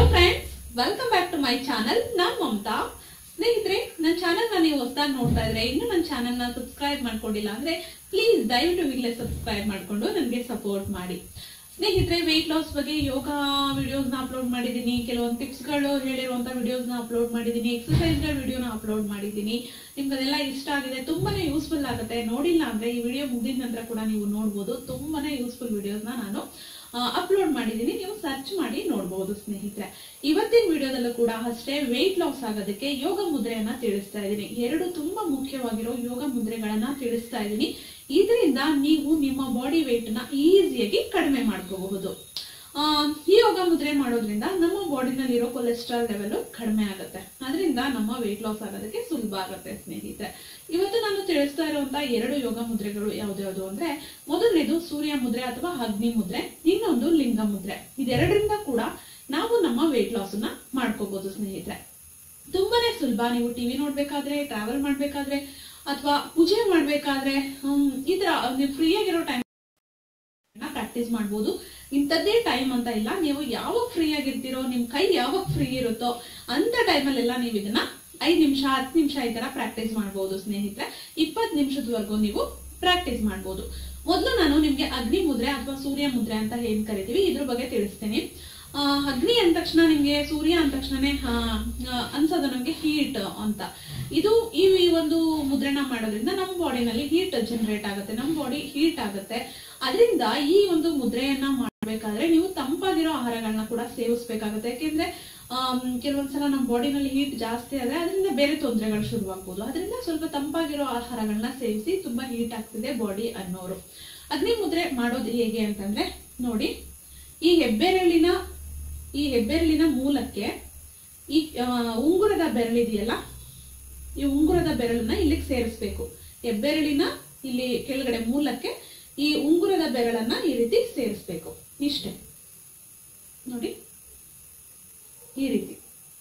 friends welcome back to my channel ನಾನ್ ಮಮತಾ ಸ್ನೇಹಿತರೆ ನನ್ನ ಚಾನಲ್ ನ ನೀವು ಹೊಸದಾಗಿ ನೋಡ್ತಾ ಇದ್ರೆ ಇನ್ನು ನನ್ನ ಚಾನಲ್ ನ ಸಬ್ಸ್ಕ್ರೈಬ್ ಮಾಡ್ಕೊಂಡಿಲ್ಲ ಅಂದ್ರೆ ಪ್ಲೀಸ್ ದಯವಿಟ್ಟು ಈಗಲೇ ಸಬ್ಸ್ಕ್ರೈಬ್ ಮಾಡ್ಕೊಂಡು ನನಗೆ ಸಪೋರ್ಟ್ ಮಾಡಿ ಸ್ನೇಹಿತರೆ ವೆಯ್ಟ್ ಲಾಸ್ ಬಗ್ಗೆ ಯೋಗ ವಿಡಿಯೋಸ್ ನ ಅಪ್ಲೋಡ್ ಮಾಡಿದೀನಿ ಕೆಲವೊಂದು ಟಿಪ್ಸ್ ಗಳು ಹೇಳಿರುವಂತ ವಿಡಿಯೋಸ್ ನ ಅಪ್ಲೋಡ್ ಮಾಡಿದೀನಿ ಎಕ್ಸರ್ಸೈಸ್ ಗಳ ವಿಡಿಯೋನ ಅಪ್ಲೋಡ್ ಮಾಡಿದೀನಿ ನಿಮ್ಗೆ ಅದೆಲ್ಲ ಇಷ್ಟ ಆಗಿದೆ ತುಂಬಾನೇ ಯೂಸ್ಫುಲ್ ಆಗುತ್ತೆ ನೋಡಿಲ್ಲ ಅಂದ್ರೆ ಈ ವಿಡಿಯೋ ಮುಗಿದ ನಂತರ ಕೂಡ ನೀವು ನೋಡ್ಬೋದು ತುಂಬಾನೇ ಯೂಸ್ಫುಲ್ ವಿಡಿಯೋಸ್ ನ ನಾನು ಅಪ್ಲೋಡ್ ಮಾಡಿದೀನಿ ನೀವು ಸರ್ಚ್ ಮಾಡಿ ನೋಡಬಹುದು ಸ್ನೇಹಿತರೆ ಇವತ್ತಿನ ವಿಡಿಯೋದಲ್ಲೂ ಕೂಡ ಅಷ್ಟೇ ವೆಯ್ಟ್ ಲಾಸ್ ಆಗೋದಕ್ಕೆ ಯೋಗ ಮುದ್ರೆಯನ್ನ ತಿಳಿಸ್ತಾ ಇದ್ದೀನಿ ಎರಡು ತುಂಬಾ ಮುಖ್ಯವಾಗಿರೋ ಯೋಗ ಮುದ್ರೆಗಳನ್ನ ತಿಳಿಸ್ತಾ ಇದ್ದೀನಿ ಇದರಿಂದ ನೀವು ನಿಮ್ಮ ಬಾಡಿ ವೆಯ್ಟ್ ನ ಈಸಿಯಾಗಿ ಕಡಿಮೆ ಮಾಡ್ಕೋಬಹುದು ಆ, ಈ ಯೋಗ ಮುದ್ರೆ ಮಾಡೋದ್ರಿಂದ ನಮ್ಮ ಬಾಡಿನಲ್ಲಿರೋ ಕೊಲೆಸ್ಟ್ರಾಲ್ ಲೆವೆಲ್ ಕಡಿಮೆ ಆಗುತ್ತೆ ಅದರಿಂದ ನಮ್ಮ ವೆಯ್ಟ್ ಲಾಸ್ ಆಗೋದಕ್ಕೆ ಸುಲಭ ಆಗುತ್ತೆ ಸ್ನೇಹಿತರೆ ಇವತ್ತು ನಾನು ತಿಳಿಸ್ತಾ ಇರುವಂತ ಎರಡು ಯೋಗ ಮುದ್ರೆಗಳು ಯಾವ್ದ್ಯಾವ್ದು ಅಂದ್ರೆ ಮೊದಲನೇದು ಸೂರ್ಯ ಮುದ್ರೆ ಅಥವಾ ಅಗ್ನಿ ಮುದ್ರೆ ಇನ್ನೊಂದು ಲಿಂಗ ಮುದ್ರೆ ಇದೆರಡರಿಂದ ಕೂಡ ನಾವು ನಮ್ಮ ವೆಯ್ಟ್ ಲಾಸ್ ನ ಮಾಡ್ಕೋಬಹುದು ಸ್ನೇಹಿತರೆ ತುಂಬಾನೇ ಸುಲಭ ನೀವು ಟಿವಿ ನೋಡ್ಬೇಕಾದ್ರೆ ಟ್ರಾವೆಲ್ ಮಾಡ್ಬೇಕಾದ್ರೆ ಅಥವಾ ಪೂಜೆ ಮಾಡ್ಬೇಕಾದ್ರೆ ಹ್ಮ್, ಈ ತರ ನೀವು ಫ್ರೀ ಆಗಿರೋ ಟೈಮ್ ಪ್ರಾಕ್ಟೀಸ್ ಮಾಡ್ಬೋದು ಇಂಥದ್ದೇ ಟೈಮ್ ಅಂತ ಇಲ್ಲ ನೀವು ಯಾವಾಗ ಫ್ರೀ ಆಗಿರ್ತೀರೋ ನಿಮ್ ಕೈ ಯಾವಾಗ ಫ್ರೀ ಇರುತ್ತೋ ಅಂತ ಟೈಮಲ್ಲೆಲ್ಲ ನೀವು ಇದನ್ನ ಐದ್ ನಿಮಿಷ ಹತ್ತು ನಿಮಿಷ ಈ ತರ ಪ್ರಾಕ್ಟೀಸ್ ಮಾಡ್ಬೋದು ಸ್ನೇಹಿತರೆ ಇಪ್ಪತ್ತು ನಿಮಿಷದವರೆಗೂ ನೀವು ಪ್ರಾಕ್ಟೀಸ್ ಮಾಡ್ಬೋದು ಮೊದಲು ನಾನು ನಿಮ್ಗೆ ಅಗ್ನಿ ಮುದ್ರೆ ಅಥವಾ ಸೂರ್ಯ ಮುದ್ರೆ ಅಂತ ಏನ್ ಕರಿತೀವಿ ಇದ್ರ ಬಗ್ಗೆ ತಿಳಿಸ್ತೇನೆ ಆ, ಅಗ್ನಿ ಅಂದ ತಕ್ಷಣ ನಿಮ್ಗೆ ಸೂರ್ಯ ಅಂದ ತಕ್ಷಣನೇ ಆ, ಆ, ಅನ್ಸೋದು ನಮ್ಗೆ ಹೀಟ್ ಅಂತ ಇದು ಈ ಈ ಒಂದು ಮುದ್ರಣ ಮಾಡೋದ್ರಿಂದ ನಮ್ಮ ಬಾಡಿನಲ್ಲಿ ಹೀಟ್ ಜನರೇಟ್ ಆಗುತ್ತೆ ನಮ್ಮ ಬಾಡಿ ಹೀಟ್ ಆಗುತ್ತೆ ಅದರಿಂದ ಈ ಒಂದು ಮುದ್ರೆಯನ್ನ ಮಾಡ್ಬೇಕಾದ್ರೆ ನೀವು ತಂಪಾಗಿರೋ ಆಹಾರಗಳನ್ನ ಕೂಡ ಸೇವಿಸ್ಬೇಕಾಗುತ್ತೆ ಯಾಕೆಂದ್ರೆ ಆಮ್, ಕೆಲವೊಂದ್ಸಲ ನಮ್ಮ ಬಾಡಿನಲ್ಲಿ ಹೀಟ್ ಜಾಸ್ತಿ ಆದ್ರೆ ಅದರಿಂದ ಬೇರೆ ತೊಂದರೆಗಳು ಶುರುವಾಗ್ಬೋದು ಅದರಿಂದ ಸ್ವಲ್ಪ ತಂಪಾಗಿರೋ ಆಹಾರಗಳನ್ನ ಸೇವಿಸಿ ತುಂಬಾ ಹೀಟ್ ಆಗ್ತಿದೆ ಬಾಡಿ ಅನ್ನೋರು ಅಗ್ನಿ ಮುದ್ರೆ ಮಾಡೋದು ಹೇಗೆ ಅಂತಂದ್ರೆ ನೋಡಿ ಈ ಹೆಬ್ಬೆರಳಿನ ಈ ಹೆಬ್ಬೆರಳಿನ ಮೂಲಕ್ಕೆ ಈ ಆ, ಉಂಗುರದ ಬೆರಳಿದೆಯಲ್ಲ ಈ ಉಂಗುರದ ಬೆರಳನ್ನ ಇಲ್ಲಿಗೆ ಸೇರಿಸ್ಬೇಕು ಹೆಬ್ಬೆರಳಿನ ಇಲ್ಲಿ ಕೆಳಗಡೆ ಮೂಲಕ್ಕೆ ಈ ಉಂಗುರದ ಬೆರಳನ್ನ ಈ ರೀತಿ ಸೇರಿಸ್ಬೇಕು ಇಷ್ಟೇ ನೋಡಿ ಈ ರೀತಿ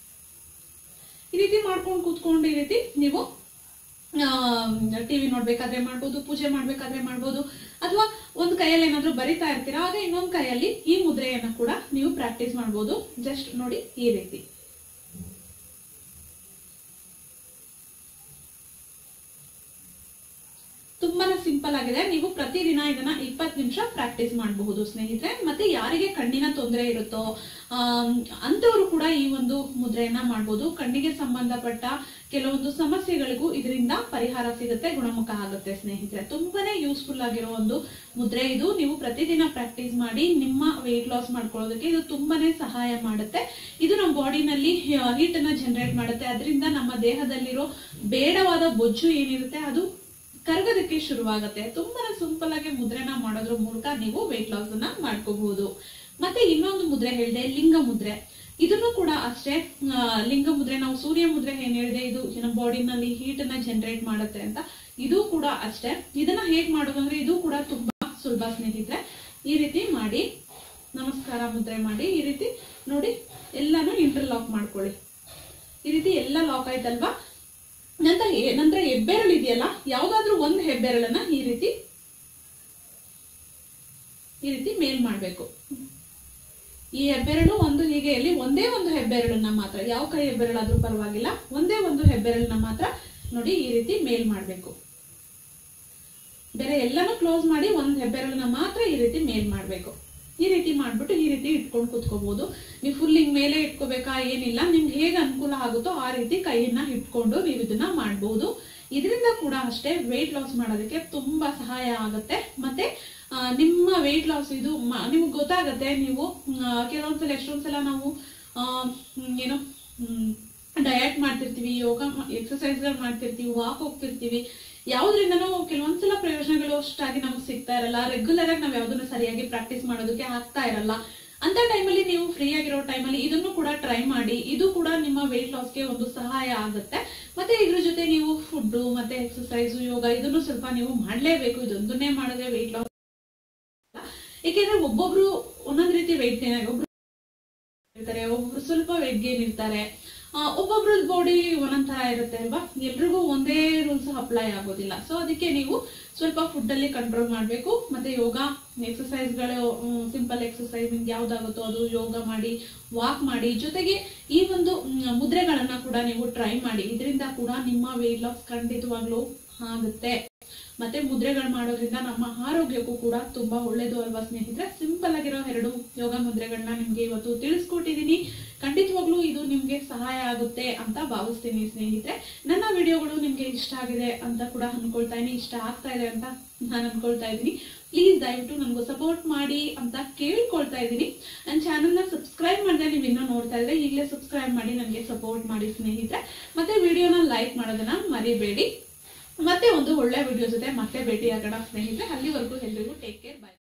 ಈ ರೀತಿ ಮಾಡ್ಕೊಂಡು ಕೂತ್ಕೊಂಡು ಈ ರೀತಿ ನೀವು ಟಿವಿ ನೋಡ್ಬೇಕಾದ್ರೆ ಮಾಡ್ಬೋದು ಪೂಜೆ ಮಾಡ್ಬೇಕಾದ್ರೆ ಮಾಡ್ಬೋದು ಅಥವಾ ಒಂದ್ ಕೈಯಲ್ಲಿ ಏನಾದ್ರೂ ಬರಿತಾ ಇರ್ತೀರಾ ಆಗ ಇನ್ನೊಂದ್ ಕೈಯಲ್ಲಿ ಈ ಮುದ್ರೆಯನ್ನ ಕೂಡ ನೀವು ಪ್ರಾಕ್ಟೀಸ್ ಮಾಡ್ಬೋದು ಜಸ್ಟ್ ನೋಡಿ ಈ ರೀತಿ ತುಂಬಾನೇ ಸಿಂಪಲ್ ಆಗಿದೆ ನೀವು ಪ್ರತಿದಿನ ಇದನ್ನ ಇಪ್ಪತ್ತು ನಿಮಿಷ ಪ್ರಾಕ್ಟೀಸ್ ಮಾಡಬಹುದು ಸ್ನೇಹಿತರೆ ಮತ್ತೆ ಯಾರಿಗೆ ಕಣ್ಣಿನ ತೊಂದರೆ ಇರುತ್ತೋ ಆಮ್, ಅಂತವರು ಕೂಡ ಈ ಒಂದು ಮುದ್ರೆಯನ್ನ ಮಾಡಬಹುದು ಕಣ್ಣಿಗೆ ಸಂಬಂಧಪಟ್ಟ ಕೆಲವೊಂದು ಸಮಸ್ಯೆಗಳಿಗೂ ಇದರಿಂದ ಪರಿಹಾರ ಸಿಗುತ್ತೆ ಗುಣಮುಖ ಆಗುತ್ತೆ ಸ್ನೇಹಿತರೆ ತುಂಬಾನೇ ಯೂಸ್ಫುಲ್ ಆಗಿರೋ ಒಂದು ಮುದ್ರೆ ಇದು ನೀವು ಪ್ರತಿದಿನ ಪ್ರಾಕ್ಟೀಸ್ ಮಾಡಿ ನಿಮ್ಮ ವೆಯ್ಟ್ ಲಾಸ್ ಮಾಡ್ಕೊಳ್ಳೋದಕ್ಕೆ ಇದು ತುಂಬಾನೇ ಸಹಾಯ ಮಾಡುತ್ತೆ ಇದು ನಮ್ಮ ಬಾಡಿನಲ್ಲಿ ಹೀಟ್ ಅನ್ನ ಜನರೇಟ್ ಮಾಡುತ್ತೆ ಅದರಿಂದ ನಮ್ಮ ದೇಹದಲ್ಲಿರೋ ಬೇಡವಾದ ಬೊಜ್ಜು ಏನಿರುತ್ತೆ ಅದು ಕರಗೋದಕ್ಕೆ ಶುರುವಾಗುತ್ತೆ ತುಂಬಾನೇ ಸಿಂಪಲ್ ಆಗಿ ಮುದ್ರೆನ ಮಾಡೋದ್ರ ಮೂಲಕ ನೀವು ವೆಯ್ಟ್ ಲಾಸ್ ಅನ್ನ ಮಾಡ್ಕೋಬಹುದು ಮತ್ತೆ ಇನ್ನೊಂದು ಮುದ್ರೆ ಹೇಳಿದೆ ಲಿಂಗ ಮುದ್ರೆ ಇದನ್ನು ಕೂಡ ಅಷ್ಟೇ ಆ, ಲಿಂಗ ಮುದ್ರೆ ನಾವು ಸೂರ್ಯ ಮುದ್ರೆ ಏನ್ ಹೇಳಿದೆ ಇದು ನಮ್ಮ ಬಾಡಿನಲ್ಲಿ ಹೀಟ್ ಅನ್ನ ಜನರೇಟ್ ಮಾಡುತ್ತೆ ಅಂತ ಇದು ಕೂಡ ಅಷ್ಟೇ ಇದನ್ನ ಹೇಗ್ ಮಾಡೋದು ಅಂದ್ರೆ ಇದು ಕೂಡ ತುಂಬಾ ಸುಲಭ ಸ್ನೇಹಿತರೆ ಈ ರೀತಿ ಮಾಡಿ ನಮಸ್ಕಾರ ಮುದ್ರೆ ಮಾಡಿ ಈ ರೀತಿ ನೋಡಿ ಎಲ್ಲಾನು ಇಂಟರ್ಲಾಕ್ ಮಾಡ್ಕೊಳ್ಳಿ ಈ ರೀತಿ ಎಲ್ಲ ಲಾಕ್ ಆಯ್ತಲ್ವಾ ನಂತರ ಹೆ- ನಂತರ ಹೆಬ್ಬೆರಳು ಇದೆಯಲ್ಲ ಯಾವ್ದಾದ್ರೂ ಒಂದು ಹೆಬ್ಬೆರಳನ್ನ ಈ ರೀತಿ ಈ ರೀತಿ ಮೇಲ್ ಮಾಡ್ಬೇಕು ಈ ಹೆಬ್ಬೆರಳು ಒಂದು ಹೀಗೆ ಇಲ್ಲಿ ಒಂದೇ ಒಂದು ಹೆಬ್ಬೆರಳನ್ನ ಮಾತ್ರ ಯಾವ ಕೈ ಹೆಬ್ಬೆರಳಾದ್ರೂ ಪರವಾಗಿಲ್ಲ ಒಂದೇ ಒಂದು ಹೆಬ್ಬೆರಳನ್ನ ಮಾತ್ರ ನೋಡಿ ಈ ರೀತಿ ಮೇಲ್ ಮಾಡ್ಬೇಕು ಬೇರೆ ಎಲ್ಲಾನು ಕ್ಲೋಸ್ ಮಾಡಿ ಒಂದ್ ಹೆಬ್ಬೆರಳನ್ನ ಮಾತ್ರ ಈ ರೀತಿ ಮೇಲ್ ಮಾಡ್ಬೇಕು ಈ ರೀತಿ ಮಾಡ್ಬಿಟ್ಟು ಈ ರೀತಿ ಇಟ್ಕೊಂಡು ಕುತ್ಕೋಬಹುದು ನೀವು ಫುಲ್ ಹಿಂಗ್ ಮೇಲೆ ಇಟ್ಕೋಬೇಕಾ ಏನಿಲ್ಲ ನಿಮ್ಗೆ ಹೇಗೆ ಅನುಕೂಲ ಆಗುತ್ತೋ ಆ ರೀತಿ ಕೈಯನ್ನ ಇಟ್ಕೊಂಡು ನೀವು ಇದನ್ನ ಮಾಡಬಹುದು ಇದರಿಂದ ಕೂಡ ಅಷ್ಟೇ ವೆಯ್ಟ್ ಲಾಸ್ ಮಾಡೋದಕ್ಕೆ ತುಂಬಾ ಸಹಾಯ ಆಗುತ್ತೆ ಮತ್ತೆ ಆ, ನಿಮ್ಮ ವೆಯ್ಟ್ ಲಾಸ್ ಇದು ಮ- ನಿಮ್ಗೆ ಗೊತ್ತಾಗತ್ತೆ ನೀವು ಆ, ಕೆಲವೊಂದ್ಸಲ ಎಷ್ಟೊಂದ್ಸಲ ನಾವು ಆ, ಹ್ಮ್, ಏನು ಡಯಟ್ ಮಾಡ್ತಿರ್ತೀವಿ ಯೋಗ ಎಕ್ಸರ್ಸೈಸ್ಗಳು ಮಾಡ್ತಿರ್ತೀವಿ ವಾಕ್ ಹೋಗ್ತಿರ್ತೀವಿ ಯಾವ್ದ್ರಿಂದನೂ ಕೆಲವೊಂದ್ಸಲ ಪ್ರಯೋಜನಗಳು ಅಷ್ಟಾಗಿ ನಮ್ಗೆ ಸಿಗ್ತಾ ಇರಲ್ಲ ರೆಗ್ಯುಲರ್ ಆಗಿ ನಾವ್ ಯಾವ್ದನ್ನ ಸರಿಯಾಗಿ ಪ್ರಾಕ್ಟೀಸ್ ಮಾಡೋದಕ್ಕೆ ಆಗ್ತಾ ಇರಲ್ಲ ಅಂತ ಟೈಮಲ್ಲಿ ನೀವು ಫ್ರೀ ಆಗಿರೋ ಟೈಮಲ್ಲಿ ಇದನ್ನು ಕೂಡ ಟ್ರೈ ಮಾಡಿ ಇದು ಕೂಡ ನಿಮ್ಮ ವೆಯ್ಟ್ ಲಾಸ್ಗೆ ಒಂದು ಸಹಾಯ ಆಗುತ್ತೆ ಮತ್ತೆ ಇದ್ರ ಜೊತೆ ನೀವು ಫುಡ್ ಮತ್ತೆ ಎಕ್ಸರ್ಸೈಸ್ ಯೋಗ ಇದನ್ನು ಸ್ವಲ್ಪ ನೀವು ಮಾಡ್ಲೇಬೇಕು ಇದೊಂದನ್ನೇ ಮಾಡಿದ್ರೆ ವೆಯ್ಟ್ ಲಾಸ್ ಏಕೆಂದ್ರೆ ಒಬ್ಬೊಬ್ರು ಒಂದೊಂದ್ ರೀತಿ ವೆಯ್ಟ್ ಗೇನ್ ಒಬ್ರು ಇರ್ತಾರೆ ಒಬ್ರು ಸ್ವಲ್ಪ ವೆಯ್ಟ್ ಗೇನ್ ಇರ್ತಾರೆ ಆ, ಒಬ್ಬೊಬ್ರ ಬಾಡಿ ಒಂದೊಂದ್ ತರ ಇರುತ್ತೆ ಅಲ್ವಾ ಎಲ್ರಿಗೂ ಒಂದೇ ರೂಲ್ಸ್ ಅಪ್ಲೈ ಆಗೋದಿಲ್ಲ ಸೊ ಅದಕ್ಕೆ ನೀವು ಸ್ವಲ್ಪ ಫುಡ್ ಅಲ್ಲಿ ಕಂಟ್ರೋಲ್ ಮಾಡಬೇಕು ಮತ್ತೆ ಯೋಗ ಎಕ್ಸಸೈಸ್ಗಳು ಸಿಂಪಲ್ ಎಕ್ಸಸೈಸ್ ನಿಮ್ಗೆ ಯಾವ್ದಾಗುತ್ತೋ ಅದು ಯೋಗ ಮಾಡಿ ವಾಕ್ ಮಾಡಿ ಜೊತೆಗೆ ಈ ಒಂದು ಮ್, ಮುದ್ರೆಗಳನ್ನ ಕೂಡ ನೀವು ಟ್ರೈ ಮಾಡಿ ಇದರಿಂದ ಕೂಡ ನಿಮ್ಮ ವೇಟ್ ಲಾಸ್ ಖಂಡಿತವಾಗ್ಲೂ ಆಗುತ್ತೆ ಮತ್ತೆ ಮುದ್ರೆಗಳು ಮಾಡೋದ್ರಿಂದ ನಮ್ಮ ಆರೋಗ್ಯಕ್ಕೂ ಕೂಡ ತುಂಬಾ ಒಳ್ಳೇದು ಅಲ್ವಾ ಸ್ನೇಹಿತರೆ ಸಿಂಪಲ್ ಆಗಿರೋ ಎರಡು ಯೋಗ ಮುದ್ರೆಗಳನ್ನ ನಿಮ್ಗೆ ಇವತ್ತು ತಿಳಿಸ್ಕೊಟ್ಟಿದೀನಿ ಖಂಡಿತವಾಗ್ಲೂ ಇದು ನಿಮ್ಗೆ ಸಹಾಯ ಆಗುತ್ತೆ ಅಂತ ಭಾವಿಸ್ತೀನಿ ಸ್ನೇಹಿತರೆ ನನ್ನ ವಿಡಿಯೋಗಳು ನಿಮ್ಗೆ ಇಷ್ಟ ಆಗಿದೆ ಅಂತ ಕೂಡ ಅನ್ಕೊಳ್ತಾ ಇದೀನಿ ಇಷ್ಟ ಆಗ್ತಾ ಇದೆ ಅಂತ ನಾನು ಅನ್ಕೊಳ್ತಾ ಇದ್ದೀನಿ ಪ್ಲೀಸ್ ದಯವಿಟ್ಟು ನನಗೂ ಸಪೋರ್ಟ್ ಮಾಡಿ ಅಂತ ಕೇಳ್ಕೊಳ್ತಾ ಇದ್ದೀನಿ ನನ್ನ ಚಾನಲ್ನ ಸಬ್ಸ್ಕ್ರೈಬ್ ಮಾಡಿದ್ರೆ ನೀವು ಇನ್ನೂ ನೋಡ್ತಾ ಇದ್ರೆ ಈಗಲೇ ಸಬ್ಸ್ಕ್ರೈಬ್ ಮಾಡಿ ನನಗೆ ಸಪೋರ್ಟ್ ಮಾಡಿ ಸ್ನೇಹಿತರೆ ಮತ್ತೆ ವಿಡಿಯೋನ ಲೈಕ್ ಮಾಡೋದನ್ನ ಮರಿಬೇಡಿ ಮತ್ತೆ ಒಂದು ಒಳ್ಳೆ ವಿಡಿಯೋ ಜೊತೆ ಮತ್ತೆ ಭೇಟಿ ಆಗೋಣ ಸ್ನೇಹಿತರೆ ಅಲ್ಲಿವರೆಗೂ ಎಲ್ರಿಗೂ ಟೇಕ್ ಕೇರ್ ಬೈ